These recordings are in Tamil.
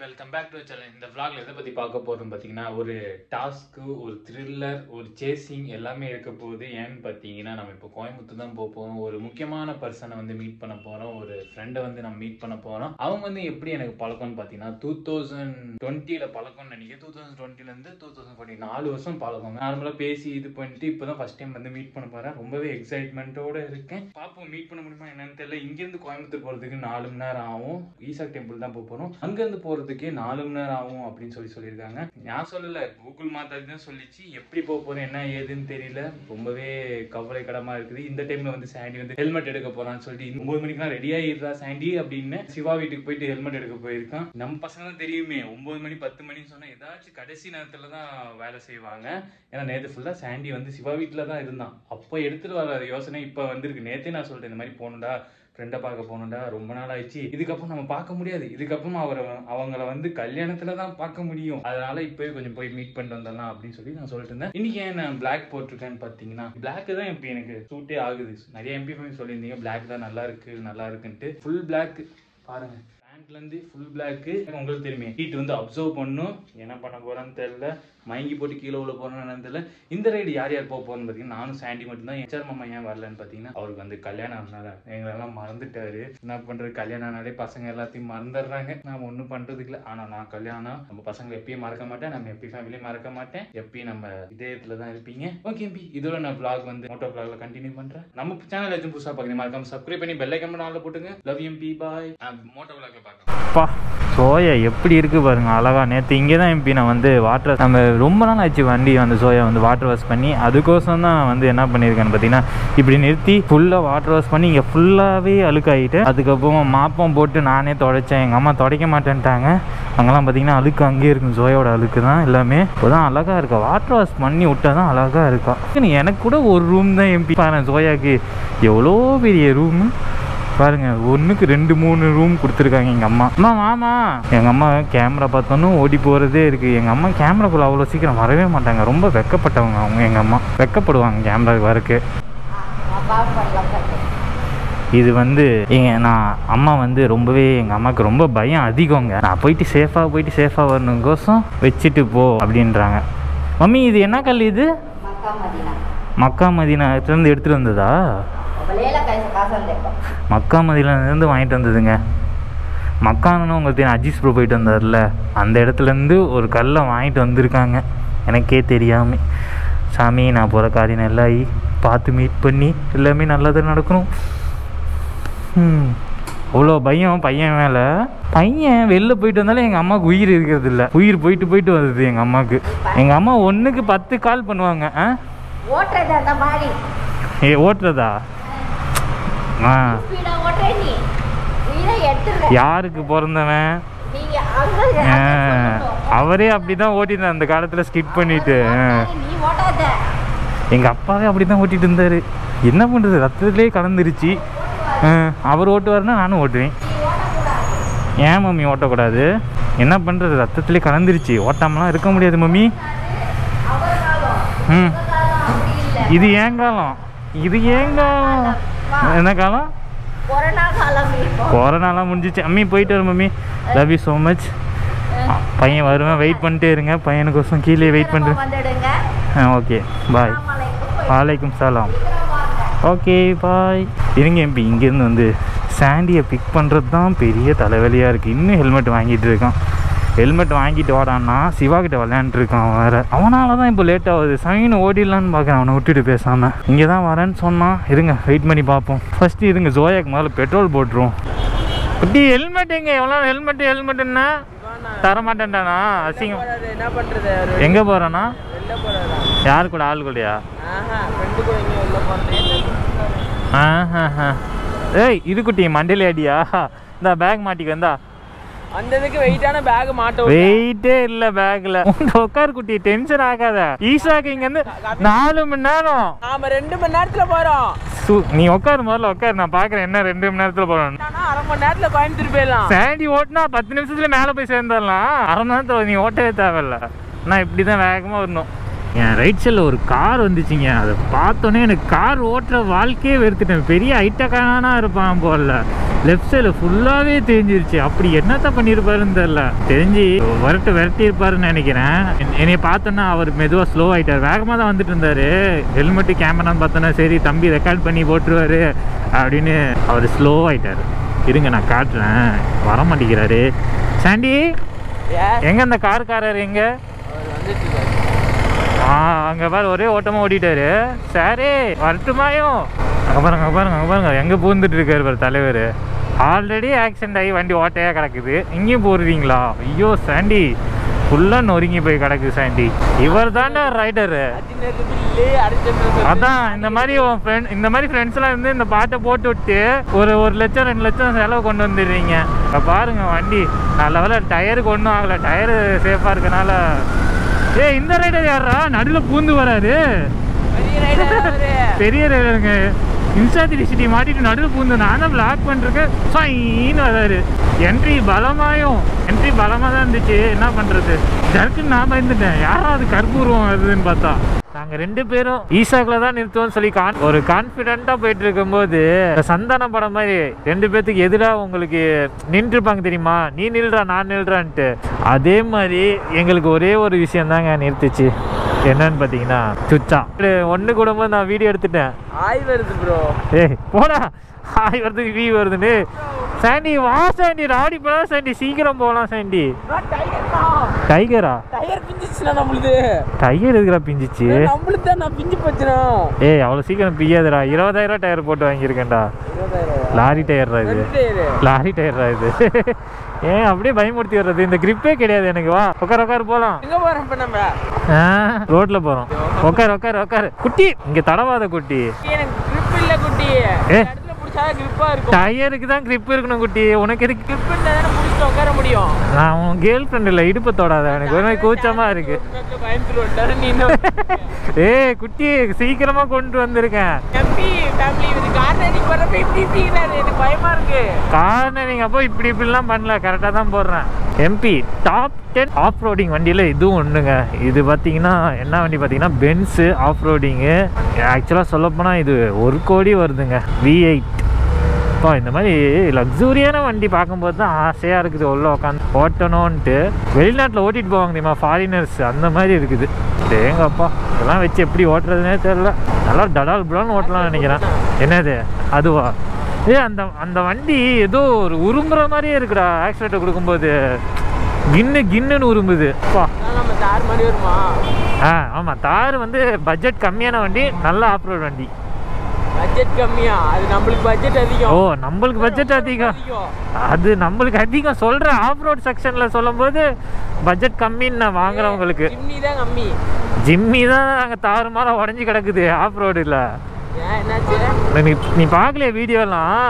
வெல்கம் பேக் டு சேனல் இந்த vlogல எதை பத்தி பார்க்க போறோம் பாத்தீங்கன்னா ஒரு டாஸ்க்கு ஒரு த்ரில்லர் ஒரு சேசிங் எல்லாமே இருக்க போகுது ஏன்னு பாத்தீங்கன்னா நம்ம இப்போ கோயம்புத்தூர் தான் போக போறோம் ஒரு முக்கியமான பர்சனை வந்து மீட் பண்ண போறோம் ஒரு ஃப்ரெண்டை வந்து நம்ம மீட் பண்ண போறோம் அவங்க வந்து எப்படி எனக்கு பழக்கம்னு பாத்தீங்கன்னா டூ தௌசண்ட் டுவெண்ட்டில பழக்கம்னு நினைக்கிறேன் டூ தௌசண்ட் டுவெண்ட்டில இருந்து டூ தௌசண்ட் டுவெண்ட்டி நாலு வருஷம் பழக்கம் நார்மலா பேசி இது பண்ணிட்டு இப்பதான் ஃபர்ஸ்ட் டைம் வந்து மீட் பண்ண போறேன் ரொம்பவே எக்ஸைட்மெண்ட்டோட இருக்கேன் பாப்போம் மீட் பண்ண முடியுமா என்னன்னு தெரியல இங்க இருந்து கோயம்புத்தூர் போறதுக்கு நாலு மணி நேரம் ஆகும் ஈசா டெம்பிள் தான் போக போறோம் அங்க இருந்து போறதுக்கே நாலு மணி நேரம் ஆகும் அப்படின்னு சொல்லி சொல்லியிருக்காங்க நான் சொல்லல கூகுள் மாத்தாடி தான் சொல்லிச்சு எப்படி போக போறேன் என்ன ஏதுன்னு தெரியல ரொம்பவே கவலைக்கிடமா இருக்குது இந்த டைம்ல வந்து சாண்டி வந்து ஹெல்மெட் எடுக்க போறான்னு சொல்லிட்டு ஒன்பது மணிக்கெல்லாம் ரெடி ஆயிடுறா சாண்டி அப்படின்னு சிவா வீட்டுக்கு போயிட்டு ஹெல்மெட் எடுக்க போயிருக்கான் நம்ம பசங்க தான் தெரியுமே ஒன்பது மணி பத்து மணின்னு சொன்னா ஏதாச்சும் கடைசி நேரத்துல தான் வேலை செய்வாங்க ஏன்னா நேத்து ஃபுல்லா சாண்டி வந்து சிவா வீட்டுல தான் இருந்தான் அப்போ எடுத்துட்டு வர யோசனை இப்ப வந்திருக்கு நேத்தே நான் சொல்லிட்டேன் இந்த மாதிரி போகணும்டா ஃப்ரெண்டை பார்க்க போகணும்டா ரொம்ப நாள் ஆயிடுச்சு இதுக்கப்புறம் நம்ம பார்க்க முடியாது இதுக்கப்புறம் அவரை அவங்கள வந்து கல்யாணத்துல தான் பார்க்க முடியும் அதனால இப்போயே கொஞ்சம் போய் மீட் பண்ணிட்டு வந்துடலாம் அப்படின்னு சொல்லி நான் சொல்லிட்டு இருந்தேன் இன்னைக்கு ஏன் நான் பிளாக் போட்டிருக்கேன்னு பார்த்தீங்கன்னா பிளாக் தான் இப்போ எனக்கு சூட்டே ஆகுது நிறைய எம்பி சொல்லியிருந்தீங்க பிளாக் தான் நல்லா இருக்கு நல்லா இருக்குன்ட்டு ஃபுல் பிளாக் பாருங்க பேண்ட்ல இருந்து ஃபுல் பிளாக் உங்களுக்கு தெரியுமே ஹீட் வந்து அப்சர்வ் பண்ணும் என்ன பண்ண போறேன்னு தெரியல மயங்கி போட்டு கீழே உள்ள போறேன்னு தெரியல இந்த ரைடு யார் யார் போக போறோம்னு பார்த்தீங்கன்னா நானும் சாண்டி மட்டும் தான் எச்ஆர் மாமா ஏன் வரலன்னு பார்த்தீங்கன்னா அவருக்கு வந்து கல்யாணம் ஆனால எங்களெல்லாம் மறந்துட்டாரு என்ன பண்றது கல்யாணம் ஆனாலே பசங்க எல்லாத்தையும் மறந்துடுறாங்க நாம ஒன்றும் பண்றதுக்கு இல்லை ஆனா நான் கல்யாணம் நம்ம பசங்களை எப்பயும் மறக்க மாட்டேன் நம்ம எப்பயும் ஃபேமிலியும் மறக்க மாட்டேன் எப்பயும் நம்ம இதயத்துல தான் இருப்பீங்க ஓகே பி இதோட நான் vlog வந்து மோட்டோ vlogல கண்டினியூ பண்றேன் நம்ம சேனல் எதுவும் புதுசா பாக்குறீங்க மறக்காம சப்ஸ்கிரைப் பண்ணி பெல் ஐக்கன் ஆல்ல போட்டுங்க love M B boy moto vlogல பார்க்கலாம் அப்பா சோயா எப்படி இருக்கு பாருங்க அழகா நேற்று இங்கே தான் எம்பி நான் வந்து வாட்டர் நம்ம ரொம்ப நாள் ஆச்சு வண்டி அந்த சோயா வந்து வாட்டர் வாஷ் பண்ணி அதுக்கோசரம் தான் நான் வந்து என்ன பண்ணியிருக்கேன்னு பார்த்தீங்கன்னா இப்படி நிறுத்தி ஃபுல்லாக வாட்டர் வாஷ் பண்ணி இங்கே ஃபுல்லாகவே அழுக்காயிட்டு அதுக்கப்புறம் மாப்பம் போட்டு நானே துடைச்சேன் எங்கள் அம்மா துடைக்க மாட்டேன்ட்டாங்க அங்கெல்லாம் பார்த்தீங்கன்னா அழுக்கு அங்கேயே இருக்கும் சோயாவோட அழுக்கு தான் எல்லாமே இப்போதான் அழகாக இருக்கா வாட்டர் வாஷ் பண்ணி விட்டா தான் அழகாக இருக்கா எனக்கு கூட ஒரு ரூம் தான் எம்பி பாரு சோயாக்கு எவ்வளோ பெரிய ரூமு பாருங்க ஒன்றுக்கு ரெண்டு மூணு ரூம் கொடுத்துருக்காங்க எங்கள் அம்மா அம்மா மாமா எங்கள் அம்மா கேமரா பார்த்தோன்னு ஓடி போகிறதே இருக்குது எங்கள் அம்மா கேமராக்குள்ள அவ்வளோ சீக்கிரம் வரவே மாட்டாங்க ரொம்ப வெக்கப்பட்டவங்க அவங்க எங்கள் அம்மா வெக்கப்படுவாங்க கேமரா வரக்கு இது வந்து எங்க நான் அம்மா வந்து ரொம்பவே எங்கள் அம்மாவுக்கு ரொம்ப பயம் அதிகங்க நான் போயிட்டு சேஃபாக போயிட்டு சேஃபாக வரணுங்கோசம் வச்சுட்டு போ அப்படின்றாங்க மம்மி இது என்ன கல் இது மக்கா மதினா மக்கா மதினாத்துலேருந்து எடுத்துகிட்டு வந்ததா ஒலையில கைச காசம் தேக்கம் மக்கா மதியிலேருந்து வாங்கிட்டு வந்ததுங்க மக்கான்னு உங்களுக்கு தெரியும் அஜீஸ் ப்ரோ போயிட்டு வந்தார்ல அந்த இடத்துலேருந்து ஒரு கல்லை வாங்கிட்டு வந்திருக்காங்க எனக்கே தெரியாமல் சாமி நான் போகிற காரியம் நல்லா ஆகி பார்த்து மீட் பண்ணி எல்லாமே நல்லதாக நடக்கணும் ம் அவ்வளோ பயம் பையன் மேலே பையன் வெளில போயிட்டு வந்தாலும் எங்கள் அம்மாவுக்கு உயிர் இருக்கிறது இல்லை உயிர் போயிட்டு போயிட்டு வருது எங்கள் அம்மாவுக்கு எங்கள் அம்மா ஒன்றுக்கு பத்து கால் பண்ணுவாங்க ஆ ஓட்டுறது அந்த மாதிரி ஏ ஓட்டுறதா ஆ ஸ்பீடா ஓட்டுற நீ உயிரை எடுத்துடுற யாருக்கு பிறந்தவன் நீங்க அங்க ஆ, அவரே அப்படிதான் ஓட்டினார் அந்த காலத்துல ஸ்கிட் பண்ணிட்டு ஆ. நீ ஓட்டாத எங்க அப்பாவே அப்படிதான் ஓட்டிட்டு இருந்தாரு என்ன பண்றது ரத்தத்திலே கலந்துருச்சு ஆ, அவர் ஓட்டுவாருன்னா நானும் ஓட்டுவேன் ஏன் மம்மி ஓட்டக்கூடாது என்ன பண்றது ரத்தத்திலே கலந்துருச்சு ஓட்டாமலாம் இருக்க முடியாது மம்மி ம் அப்படி இல்ல இது ஏன் காலம் இது ஏன் காலம் என்ன காலம் கொரோனா காலம் இப்போ கொரோனாலாம் முடிஞ்சிச்சு அம்மி போயிட்டு வரும் mummy love you so much பையன் வருவேன் வெயிட் பண்ணிட்டே இருங்க பையனுக்கோசம் கீழே வெயிட் பண்ணுறேன் வந்துடுங்க ஆ ஓகே பாய் அஸ்ஸலாமு வாலைக்கும் சலாம் ஓகே பாய் இருங்க எம்பி இங்கேருந்து வந்து சாண்டியை பிக் பண்ணுறது தான் பெரிய தலைவலியாக இருக்குது இன்னும் ஹெல்மெட் வாங்கிட்டு இருக்கான் ஹெல்மெட் வாங்கிட்டு வாடான்னா சிவா கிட்ட விளையாண்டுருக்கான் வேற அவனால தான் இப்போ லேட் ஆகுது சைன் ஓடிடலான்னு பார்க்குறேன் அவனை விட்டுட்டு பேசாமல் இங்கே தான் வரேன்னு சொன்னான் இருங்க வெயிட் பண்ணி பார்ப்போம் ஃபஸ்ட்டு இருங்க ஜோயாக்கு முதல்ல பெட்ரோல் போட்டுருவோம் குட்டி ஹெல்மெட் எங்க எவ்வளோ ஹெல்மெட் ஹெல்மெட்டுன்னா தர மாட்டேன்டானா அசிங்கம் என்ன பண்றது அவரு எங்கே போகிறேன்னா வெளில போறாரா யார் கூட ஆள் கூடயா ஆஹா ஃப்ரெண்டு கூட எங்க வெளில போறேன் ஆஹா ஏய் இது குட்டி மண்டையில அடியா இந்த பேக் மாட்டிக்கு வந்தா அந்த இதுக்கு வெயிட்டான பேக் மாட்ட விட்டா. வெயிட்டே இல்ல பேக்ல உட்கார் குட்டி டென்ஷன் ஆகாத ஈஷாக்கு இங்க இருந்து நாலு மணி நேரம் நாம ரெண்டு மணி நேரத்துல போறோம் சு- நீ உட்காரு முதல்ல உட்காரு நான் பாக்குறேன் என்ன ரெண்டு மணி நேரத்துல போறோம் ஆனா அரை மணி நேரத்துல கோயம்புத்தூர் போயிடலாம் சாண்டி ஓட்டினா பத்து நிமிஷத்துல மேல போய் சேர்ந்துடலாம் அரை மணி நேரத்துல நீ ஓட்டவே தேவையில்ல நான் இப்படிதான் வேகமா வரணும் என் ரைட் சைடில் ஒரு கார் வந்துச்சுங்க அதை பார்த்தோன்னே எனக்கு கார் ஓட்டுற வாழ்க்கையே வெறுத்துட்டேன் பெரிய ஐட்டக்காரனா இருப்பான் போல லெஃப்ட் சைடில் ஃபுல்லாகவே தெரிஞ்சிருச்சு அப்படி என்னத்த பண்ணியிருப்பாருன்னு தெரில தெரிஞ்சு விரட்டு விரட்டி இருப்பாருன்னு நினைக்கிறேன் என்- என்னைய பார்த்தோன்னா அவர் மெதுவாக ஸ்லோ ஆயிட்டார் வேகமாக தான் வந்துட்டு இருந்தாரு ஹெல்மெட்டு கேமரான்னு பார்த்தோன்னா சரி தம்பி ரெக்கார்ட் பண்ணி போட்டுருவாரு அப்படின்னு அவர் ஸ்லோ ஆயிட்டார் இருங்க நான் காட்டுறேன் வர மாட்டேங்கிறாரு சாண்டி ஏன் எங்க அந்த கார்காரர் எங்க அவர் வந்துட்டு இருக்காரு ஆ அங்க பாரு ஒரே ஓட்டமா ஓடிட்டாரு சரி வரட்டுமாயும் அங்க பாருங்க அங்க பாருங்க அங்க பாருங்க எங்க பூந்துட்டு இருக்காரு பாரு தலைவர் ஆல்ரெடி ஆக்சிடென்ட் ஆகி வண்டி ஓட்டையா கிடக்குது இங்கேயும் போடுறீங்களா ஐயோ சாண்டி ஃபுல்லா நொறுங்கி போய் கிடக்குது சாண்டி இவர் தானே ரைடரு அர்ஜுனருக்கு பில்லு அர்ஜுனருக்கு அதான் இந்த மாதிரி உன் ஃப்ரெண்ட் இந்த மாதிரி ஃப்ரெண்ட்ஸ்லாம் இருந்து இந்த பாட்டை போட்டு விட்டு ஒரு ஒரு லட்சம் ரெண்டு லட்சம் செலவு கொண்டு வந்துடுறீங்க இப்போ பாருங்க வண்டி நல்ல வேலை டயருக்கு ஒன்றும் ஆகலை டயரு சேஃபாக இருக்கனால ஏய் இந்த ரைடர் யாரா நடுவில் பூந்து வராரு பெரிய ரைடர் அவரு பெரிய ரைடருங்க இன்ஸ்டா த்ரீ சிட்டி மாட்டிட்டு நடுவில் பூந்து நான் தான் பிளாக் பண்ணிருக்கேன் ஃபைன்னு வராரு என்ட்ரி பலமாயும் என்ட்ரி பலமாக தான் இருந்துச்சு என்ன பண்ணுறது ஜர்க்குன்னு நான் பயந்துட்டேன் யாராவது கற்பூர்வம் வருதுன்னு பார்த்தா நாங்கள் ரெண்டு பேரும் ஈசாக்கில் தான் நிறுத்துவோம்னு சொல்லி கான் ஒரு கான்ஃபிடென்ட்டாக போயிட்டு இருக்கும்போது இந்த சந்தான படம் மாதிரி ரெண்டு பேர்த்துக்கு எதிராக உங்களுக்கு நின்றுருப்பாங்க தெரியுமா நீ நில்றா நான் நில்றான்ட்டு அதே மாதிரி எங்களுக்கு ஒரே ஒரு விஷயம் தாங்க நிறுத்துச்சு என்னன்னு பார்த்தீங்கன்னா சுச்சா ஒன்று கூடும்போது நான் வீடியோ எடுத்துட்டேன் ஆய் வருது ப்ரோ ஏய் போடா ஹாய் வருதுக்கு வீ வருதுன்னு சாண்டி வா சாண்டி ராடி போலாம் சாண்டி சீக்கிரம் போகலாம் சாண்டி டைகர் தான் டைகரா டயர் பிஞ்சிச்சுனா நம்மளுது டைகர் எதுக்குடா பிஞ்சிச்சு நம்மளுக்கு தான் நான் பிஞ்சு போச்சுனா ஏய் அவ்வளோ சீக்கிரம் பிய்யாதுடா இருபதாயிரம் டயர் போட்டு வாங்கியிருக்கேன்டா இருபதாயிரம் லாரி டயர்ரா இது ரெண்டு டயரு லாரி டயர்ரா இது ஏன் அப்படியே பயமுறுத்தி வர்றது இந்த கிரிப்பே கிடையாது எனக்கு வா உட்கார் உட்கார் போகலாம் எங்க போறோம் இப்ப நம்ம ரோட்ல போகிறோம் உட்கார் உட்கார் உட்கார் குட்டி இங்கே தடவாத குட்டி எனக்கு grip இல்ல குட்டி ஏ. இந்த இடத்துல புடிச்சா grip-ஆ இருக்கும் டயருக்கு தான் கிரிப் இருக்கணும் குட்டி உனக்கு எதுக்கு grip இருந்தா தானே புடிச்சிட்டு உட்கார முடியும் நான் உன் கேர்ள் ஃப்ரெண்ட் இல்லை இடுப்பை தொடாத எனக்கு ஒரு மாதிரி கூச்சமா இருக்கு உண்மையாலுமே பயந்துருவேன் நீ இன்னும் ஏய் குட்டி சீக்கிரமா கொண்டு வந்திருக்கேன் எம்பி ஃபேமிலி இது கார்னரிங் போறப்ப இப்படி இப்படிங்கிறாரு எனக்கு பயமா இருக்கு கார்னரிங் அப்போ இப்படி இப்படிலாம் பண்ணல கரெக்டாக தான் போடுறேன் MB top ten off roading வண்டியில் இதுவும் ஒன்றுங்க இது பார்த்தீங்கன்னா என்ன வண்டி பார்த்தீங்கன்னா பென்ஸு ஆஃப் ரோடிங்கு ஆக்சுவலாக சொல்லப்போனால் இது ஒரு கோடி வருதுங்க வி எயிட் இப்போ இந்த மாதிரி லக்ஸூரியான வண்டி பார்க்கும்போது தான் ஆசையாக இருக்குது உள்ள உட்காந்து ஓட்டணும்ன்ட்டு வெளிநாட்டில் ஓட்டிட்டு போவாங்க தெரியுமா ஃபாரினர்ஸ் அந்த மாதிரி இருக்குது தேங்கப்பா இதெல்லாம் வச்சு எப்படி ஓட்டுறதுனே தெரில நல்லா டடால் புடான்னு ஓட்டலாம்னு நினைக்கிறேன் என்னது அதுவா ஏ அந்த அந்த வண்டி ஏதோ ஒரு உரும்புற மாதிரியே இருக்குடா ஆக்சிடென்ட் கொடுக்கும்போது கின்னு கின்னுன்னு உரும்புது அப்பா அதான் நம்ம தார் மாதிரி வருமா ஆ ஆமாம் தார் வந்து பட்ஜெட் கம்மியான வண்டி நல்ல ஆஃப்ரோட் வண்டி பட்ஜெட் கம்மியா அது நம்மளுக்கு பட்ஜெட் அதிகம் ஓ நம்மளுக்கு பட்ஜெட் அதிகம் அது நம்மளுக்கு அதிகம் சொல்கிறேன் ஆஃப் ரோட் செக்ஷனில் சொல்லும்போது பட்ஜெட் கம்மின்னு நான் வாங்குறவங்களுக்கு ஜிம்னி தான் கம்மி ஜிம்மி தான் அங்கே தாறுமாறாக உடஞ்சி கிடக்குது ஆஃப் ரோடில் ஏன் என்னாச்சு நீ நீ பார்க்கலையே வீடியோலாம்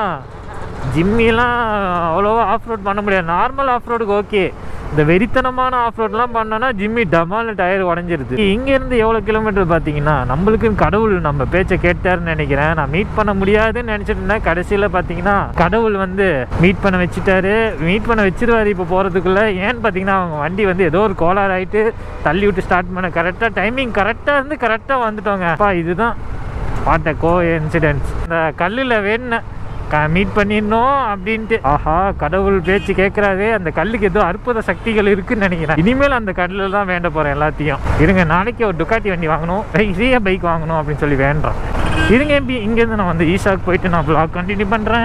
ஜிம்மிலாம் அவ்வளோவா ஆஃப் ரோட் பண்ண முடியாது நார்மல் ஆஃப் ரோடுக்கு ஓகே இந்த வெறித்தனமான ஆஃப் ரோட்லாம் பண்ணோன்னா ஜிம்மி டமால்னு டயர் உடஞ்சிருது இங்கேருந்து எவ்வளோ கிலோமீட்டர் பார்த்தீங்கன்னா நம்மளுக்குன்னு கடவுள் நம்ம பேச்சை கேட்டாருன்னு நினைக்கிறேன் நான் மீட் பண்ண முடியாதுன்னு நினச்சிட்டு இருந்தேன் கடைசியில் பார்த்தீங்கன்னா கடவுள் வந்து மீட் பண்ண வச்சுட்டாரு மீட் பண்ண வச்சிருவாரு இப்போ போகிறதுக்குள்ளே ஏன்னு பார்த்தீங்கன்னா அவங்க வண்டி வந்து ஏதோ ஒரு கோளாறு ஆகிட்டு தள்ளி விட்டு ஸ்டார்ட் பண்ண கரெக்டாக டைமிங் கரெக்டாக இருந்து கரெக்டாக வந்துட்டோங்க அப்பா இதுதான் வாட் அ கோ இன்சிடென்ட்ஸ் இந்த கல்லில் வேணும் க மீட் பண்ணிடணும் அப்படின்ட்டு ஆஹா கடவுள் பேச்சு கேட்குறாவே அந்த கல்லுக்கு ஏதோ அற்புத சக்திகள் இருக்குன்னு நினைக்கிறேன் இனிமேல் அந்த கல்லில் தான் வேண்ட போகிறேன் எல்லாத்தையும் இருங்க நாளைக்கு ஒரு டுக்காட்டி வண்டி வாங்கணும் இதே பைக் வாங்கணும் அப்படின்னு சொல்லி வேண்டுறேன் இருங்க எப்படி இங்கேருந்து நான் வந்து ஈஷாக்கு போயிட்டு நான் vlog கண்டினியூ பண்ணுறேன்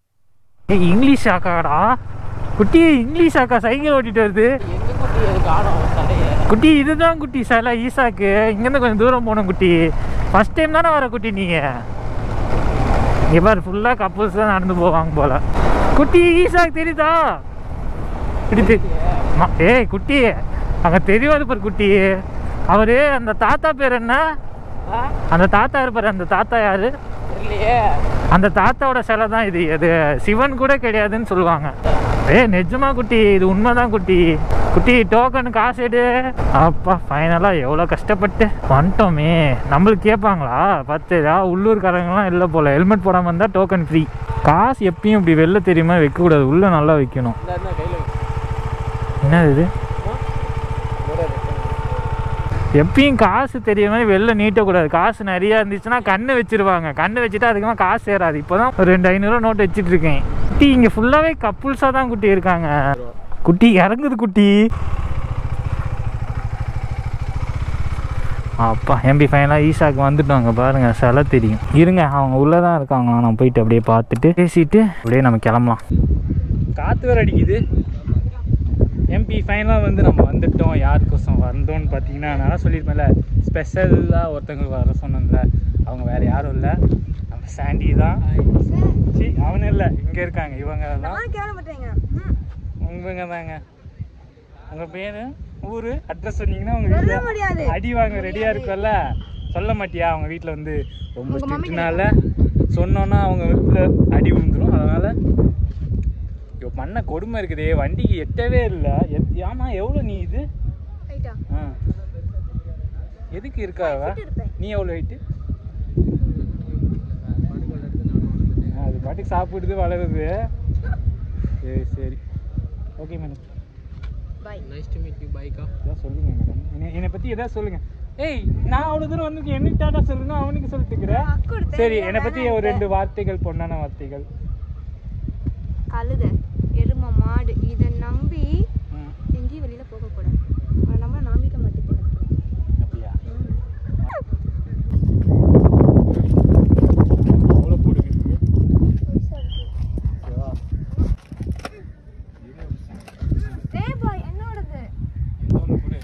ஏய் இங்கிலீஷ் ஆக்காடா குட்டி இங்கிலீஷ் ஆக்கா சைக்கிள் ஓட்டிட்டு வருது எங்க குட்டி அது காணும் தலைய குட்டி இதுதான் குட்டி சில ஈசாக்கு இங்கேருந்து கொஞ்சம் தூரம் போகணும் குட்டி ஃபர்ஸ்ட் டைம் தானே வர குட்டி நீங்கள் இங்கே பாரு ஃபுல்லாக கப்புள்ஸ் தான் நடந்து போவாங்க போல குட்டி ஈசாக்கு தெரியுதா குட்டி தெரி- ம- ஏய் குட்டி அங்கே தெரியாது பாரு குட்டி அவரு அந்த தாத்தா பேர் என்ன அந்த தாத்தா இருப்பாரு அந்த தாத்தா யாரு தெரியலையே அந்த தாத்தாவோட சிலை தான் இது அது சிவன் கூட கிடையாதுன்னு சொல்லுவாங்க ஏய் நிஜமா குட்டி இது உண்மைதான் குட்டி குட்டி டோக்கன் காசு எடு அப்பா ஃபைனலாக எவ்வளோ கஷ்டப்பட்டு வந்துட்டோமே நம்மளுக்கு கேட்பாங்களா பத்து ஏதாவது உள்ளூர்காரங்களாம் இல்லை போல ஹெல்மெட் போடாமல் இருந்தால் டோக்கன் ஃப்ரீ காசு எப்பயும் இப்படி வெளில தெரியுமா வைக்கக்கூடாது உள்ளே நல்லா வைக்கணும் இந்த இந்த கையில வை. என்னது இது ஒரு அது. எப்பயும் காசு தெரிய மாதிரி வெளில நீட்டக்கூடாது காசு நிறையா இருந்துச்சுன்னா கண்ணு வச்சிருவாங்க கண்ணு வச்சுட்டு அதுக்கப்புறம் காசு சேராது இப்போ தான் ஒரு ரெண்டு ஐநூறுரூவா நோட் வச்சுட்டு இருக்கேன் குட்டி இங்கே ஃபுல்லாகவே கப்புள்ஸாக தான் குட்டி இருக்காங்க குட்டி இறங்குது குட்டி அப்பா எம்பி ஃபைனலாக ஈஷாக்கு வந்துட்டோங்க பாருங்க சில தெரியும் இருங்க அவங்க உள்ளே தான் இருக்காங்க நான் போயிட்டு அப்படியே பார்த்துட்டு பேசிட்டு அப்படியே நம்ம கிளம்பலாம் காற்று வேறு அடிக்குது எம்பி ஃபைனலாக வந்து நம்ம வந்துட்டோம் யாருக்கோசம் வந்தோம்னு பார்த்தீங்கன்னா நான் சொல்லியிருப்பேன்ல ஸ்பெஷலாக ஒருத்தவங்க வர சொன்னேன்ல அவங்க வேறு யாரும் இல்லை நம்ம சாண்டி தான் சி அவனும் இல்லை இங்கே இருக்காங்க இவங்க தான் கேட்க மாட்டேங்க உங்க தாங்க உங்கள் பேர் ஊர் அட்ரஸ் சொன்னீங்கன்னா உங்கள் வீட்டில் முடியாது அடி வாங்க ரெடியாக இருக்கும்ல சொல்ல மாட்டியா அவங்க வீட்டில் வந்து ரொம்ப ஸ்ட்ரிக்ட்னால சொன்னோன்னா அவங்க வீட்டில் அடி விழுந்துரும் அதனால் இப்போ பண்ண கொடுமை இருக்குதே வண்டிக்கு எட்டவே இல்லை எத் ஆமா எவ்வளோ நீ இது ரைட்டா ஆ எதுக்கு இருக்காவ நீ எவ்வளோ ஹைட்டு அது பாட்டுக்கு சாப்பிடுது வளருது சரி சரி okay madam bye nice to meet you பைக்கா இதான் சொல்லுங்க மேடம் என்னை என்னை பற்றி எதாவது சொல்லுங்க ஏய் நான் அவ்வளோ தூரம் வந்து எனக்கு டாட்டா சொல்லுங்க அவனுக்கு சொல்லிட்டு இருக்கிறேன் சரி என்னை பற்றி ஒரு ரெண்டு வார்த்தைகள் பொண்ணான வார்த்தைகள் கழுத எருமை மாடு இதை நம்பி ம் எங்கேயும் வெளியில போகக்கூடாது அதை நம்ம நம்பிக்க மாட்டேங்குது அப்படியா அவ்வளோ போடுங்க ஓகேவா ஏ பாய் என்னோடது இன்னொன்று கொடு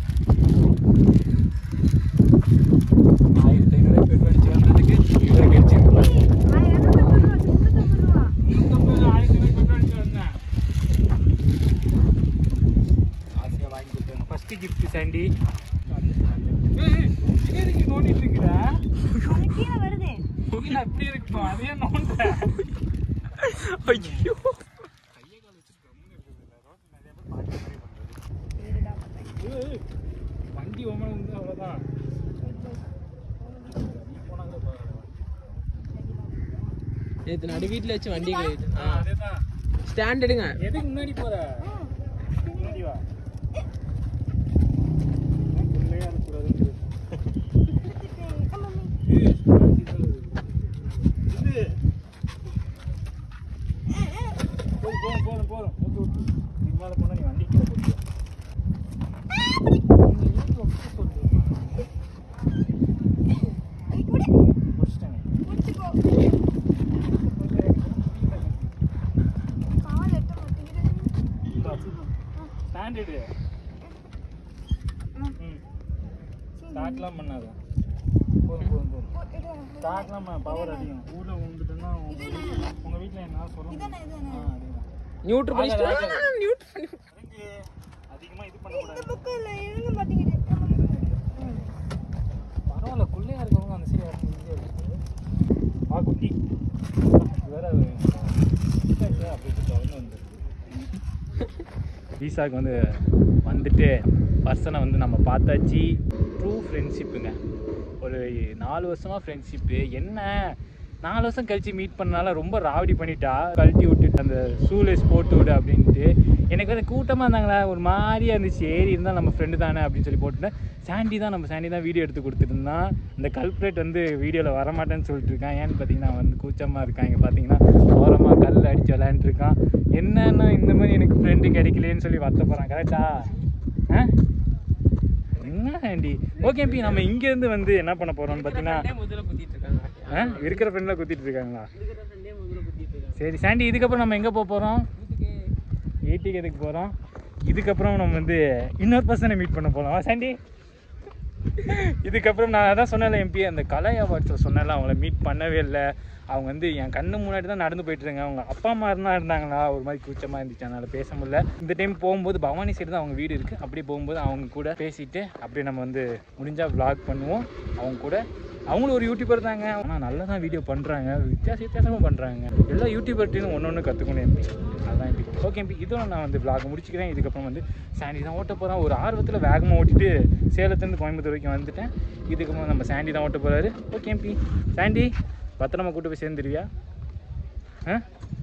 ஆயிரத்தி ஐநூறு பெட்ரோல் அடிச்சு வந்ததுக்கு இவரை கடிச்சிருக்கலாம் நான் இரநூத்தம்பது ரூபா முந்நூற்றம்பது ரூபா நூற்றம்பது ஆயிரத்தி ஐநூறு பெட்ரோல் அடிச்சு வந்தேன் ஆசையாக வாங்கி கொடுத்தாங்க ஃபஸ்ட்டு கிஃப்ட் சாண்டி நோண்டிட்டு இருக்கிற அது கீழே வருதே புகில அப்படி இருக்கும் அதே நோண்ட ஐயோ கையை கால் வச்சு கம்முன்னு இருக்குது ரோட்டில் நிறைய பேர் பார்த்து மாதிரி பண்ணுறது ஏய், வண்டி உமன் வந்து அவ்வளோதான் நீ போனாங்க நேற்று நடு வீட்டில் வச்சு வண்டி கழுவிட்டு அதேதான் ஸ்டாண்ட் எடுங்க எதுக்கு முன்னாடி போற முன்னாடி வா உள்ளே அனுப்புறதுன்னு ஏய், இது. போதும், போதும், போதும், போதும். Okay, okay. இதுக்கு மேல போனா நீ வண்டி கீழே போட்டுருவ. நீ ஏன் ஒப்பிட்டு சொல்றீங்க? முடிச்சிட்டேனே. கால் எட்ட மாட்டேங்குது Stand எடு. ம். ஸ்டார்ட்லாம் பண்ணாத போதும் போதும் போதும் ஸ்டார்ட்லாம் பவர் அதிகம் ஊர்ல விழுந்துட்டேன்னா உங்க வீட்ல- உங்க வீட்ல என்ன சொல்ல முடியும் ஆ, அதேதான். நியூட்ரு பண்ணிட்டு நியூட்ரு பண்ணி அதுக்கு அதிகமா இது பண்ணக்கூடாது பக்கம் இல்லை இருங்க மாட்டேங்குது பரவாயில்ல குள்ளையா இருக்கவங்க அந்த சைடு வரணும் ஈஸியாக இருக்குது ஆ குட்டி இது வேற அப்படியே தொடர்ந்து வந்துருக்கு விசாக்கு வந்து வந்துட்டு பர்சனை வந்து நம்ம பார்த்தாச்சு ட்ரூ ஃப்ரெண்ட்ஷிப்புங்க ஒரு நாலு வருஷமாக ஃப்ரெண்ட்ஷிப்பு என்ன நாலு வருஷம் கழிச்சு மீட் பண்ணனால ரொம்ப ராவடி பண்ணிட்டா கழட்டி விட்டுட்டு அந்த ஷூலேஸ் போட்டு விடு அப்படின்ட்டு எனக்கு வந்து கூட்டமாக இருந்தாங்களா ஒரு மாதிரியா இருந்துச்சு ஏறி இருந்தால் நம்ம ஃப்ரெண்டு தானே அப்படின்னு சொல்லி போட்டுட்டேன் சாண்டி தான் நம்ம சாண்டி தான் வீடியோ எடுத்து கொடுத்துருந்தான் இந்த கல்ப்ரேட் வந்து வீடியோவில் வரமாட்டேன்னு சொல்லிட்டு இருக்கான் ஏன்னு பார்த்தீங்கன்னா அவன் வந்து கூச்சமாக இருக்கான் இங்கே பார்த்தீங்கன்னா ஓரமாக கல் அடிச்சு விளையாண்டுருக்கான் என்னன்னா இந்த மாதிரி எனக்கு ஃப்ரெண்டு கிடைக்கலையேன்னு சொல்லி வருத்த போகிறான் கரெக்டா ஆ என்ன ஆண்டி ஓகே பி நம்ம இங்கேருந்து வந்து என்ன பண்ண போகிறோம்னு பார்த்தீங்கன்னா முதல்ல குத்திட்டு இருக்காங்க ஆ இருக்கிற ஃப்ரெண்டில் குத்திட்டு இருக்காங்களா இருக்கிற ஃப்ரெண்டே முதல்ல குத்திட்டு இருக்காங்க சரி சாண்டி இதுக்கப்புறம் நம்ம எங்கே போக போகிறோம் வீட்டுக்கு ஏடிக்கு எதுக்கு போகிறோம் இதுக்கப்புறம் நம்ம வந்து இன்னொரு பர்சனை மீட் பண்ண போகலாம் சாண்டி இதுக்கப்புறம் நான் அதான் சொன்னேன்ல எம்பி அந்த கலை அவார்ட்ஸில் சொன்னேன்ல அவங்கள மீட் பண்ணவே இல்லை அவங்க வந்து என் கண்ணு முன்னாடி தான் நடந்து போயிட்டு இருக்காங்க அவங்க அப்பா அம்மா இருந்தா இருந்தாங்களா ஒரு மாதிரி கூச்சமாக இருந்துச்சு அதனால் பேச முடியல இந்த டைம் போகும்போது பவானி சைடு தான் அவங்க வீடு இருக்குது அப்படியே போகும்போது அவங்க கூட பேசிட்டு அப்படியே நம்ம வந்து முடிஞ்சால் vlog பண்ணுவோம் அவங்க கூட அவங்களும் ஒரு யூடியூபர் தாங்க ஆனால் நல்லா தான் வீடியோ பண்ணுறாங்க வித்தியாச வித்தியாசமாக பண்ணுறாங்க எல்லா யூடியூபர்ட்டையும் ஒன்று ஒன்று கற்றுக்கணும் எம்பி அதான் எம்பி ஓகே எம்பி இதோட நான் வந்து vlog முடிச்சுக்கிறேன் இதுக்கப்புறம் வந்து சாண்டி தான் ஓட்ட போகிறேன் ஒரு ஆர்வத்தில் வேகமாக ஓட்டிட்டு சேலத்துலேருந்து கோயம்புத்தூர் வரைக்கும் வந்துட்டேன் இதுக்கப்புறம் நம்ம சாண்டி தான் ஓட்ட போகிறாரு ஓகே எம்பி சாண்டி பத்திரமா கூட்டு போய் சேர்ந்துருவியா ஆ